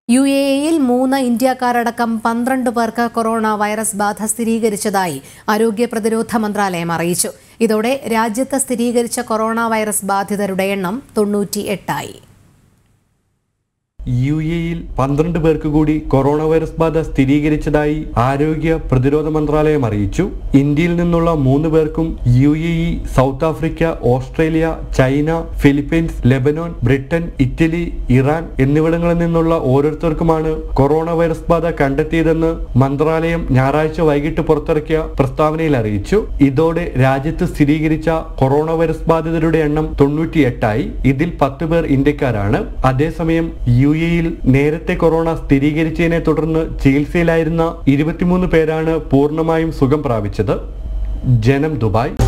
U A ഇയിൽ മൂന്ന് ഇന്ത്യക്കാരടക്കം പന്ത്രണ്ട് പേർക്ക് കൊറോണ വൈറസ് ബാധ സ്ഥിരീകരിച്ചതായി ആരോഗ്യ പ്രതിരോധ മന്ത്രാലയം അറിയിച്ചു ഇതോടെ രാജ്യത്ത് സ്ഥിരീകരിച്ച കൊറോണ വൈറസ് ബാധിതരുടെ എണ്ണം തൊണ്ണൂറ്റി എട്ടായി യു എയിൽ പന്ത്രണ്ട് പേർക്ക് കൂടി കൊറോണ വൈറസ് ബാധ സ്ഥിരീകരിച്ചതായി ആരോഗ്യ പ്രതിരോധ മന്ത്രാലയം അറിയിച്ചു ഇന്ത്യയിൽ നിന്നുള്ള മൂന്ന് പേർക്കും U A E South Africa Australia China Philippines Lebanon Britain Italy Iran എന്നിവിടങ്ങളിൽ നിന്നുള്ള ഓരോരുത്തർക്കുമാണ് കൊറോണ വൈറസ് ബാധ കണ്ടെത്തിയതെന്ന് മന്ത്രാലയം ഞായറാഴ്ച വൈകിട്ട് പുറത്തിറക്കിയ പ്രസ്താവനയിൽ അറിയിച്ചു ഇതോടെ രാജ്യത്ത് സ്ഥിരീകരിച്ച കൊറോണ വൈറസ് ബാധിതരുടെ എണ്ണം തൊണ്ണൂറ്റിയെട്ടായി ഇതിൽ പത്ത് പേർ ഇന്ത്യക്കാരാണ് അതേസമയം യു എയിൽ നേരത്തെ കൊറോണ സ്ഥിരീകരിച്ചതിനെ തുടർന്ന് ചികിത്സയിലായിരുന്ന ഇരുപത്തിമൂന്ന് പേരാണ് പൂർണ്ണമായും സുഖം പ്രാപിച്ചത് ജനം ദുബായ്